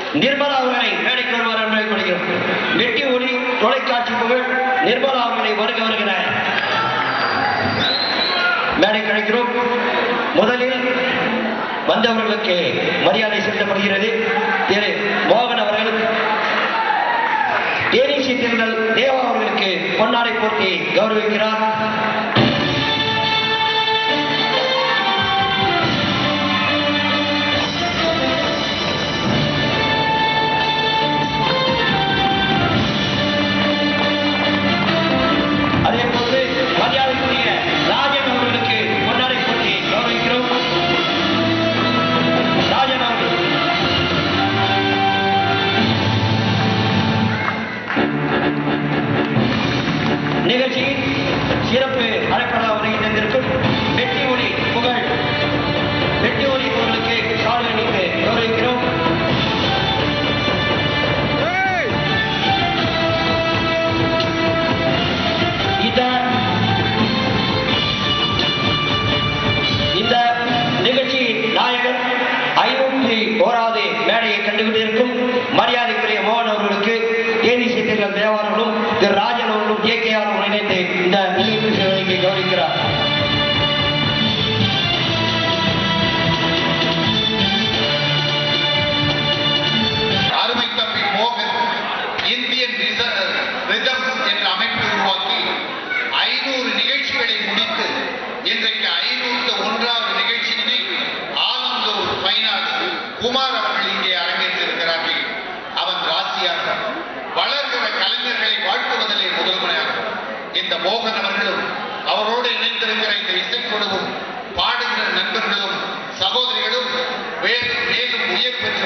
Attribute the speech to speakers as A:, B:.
A: நிர்மலா அவர்களை மேடைக்கு வருவார் என்று கொள்கிறோம் வெட்டி ஒளி தொலைக்காட்சி புகழ் நிர்மலா அவர்களை வருக வருகிற மேடை கிடைக்கிறோம் முதலில் வந்தவர்களுக்கு மரியாதை செலுத்தப்படுகிறது திரு மோகன் அவர்கள் தேனீசி தேர்தல் தேவா அவர்களுக்கு பொன்னாடை போட்டி கௌரவிக்கிறார் அதே போன்று மரியாதைக்குரிய ராஜன் அவர்களுக்கு பொன்னாடை போட்டி கௌரவிக்கிறோம் ராஜன் அவர்கள் நிகழ்ச்சியின் சிறப்பு அழைப்பாளர் வருகை தந்திருக்கும் வெற்றி ஒளி புகழ் வெற்றி ஒளி புகழுக்கு சாலை அணிந்து கௌரவிக்கிறோம் இந்த இந்த நிகழ்ச்சியின் நாயகர் ஐநூற்றி ஓராவது மேடையை கண்டுகொண்டிருக்கும் மரியாதைக்குரிய மோகன் அவர்களுக்கு தேனிசி தேர்தல் தேவாரர்களும் திரு ராஜன் அவர்களும் ஜே கே ஆர் இணைந்து இந்த நிகழ்ச்சி சேவைக்கு கௌரவிக்கிறார்
B: அருமை தம்பி மோகன் இந்தியன் ரிதம்ஸ் என்ற அமைப்பை உருவாக்கி ஐநூறு நிகழ்ச்சிகளை முடித்து இன்றைக்கு ஐநூற்று ஒன்றாவது நிகழ்ச்சியினை ஆலந்தூர் ஃபைனான்ஸ் குமார் அவர்கள் இங்கே அரங்கேற்றிருக்கிறார்கள் அவன் ராசியாக வளர்கிற கலைஞர்களை வாழ்த்துவதிலே முதல்வனாக இந்த மோகன் அவர்களும் அவரோடு இணைந்திருக்கிற இந்த இசைக்குழுவும் பாடுகிற நண்பர்களும் சகோதரிகளும் மேலும் மேலும் உயர் பெற்று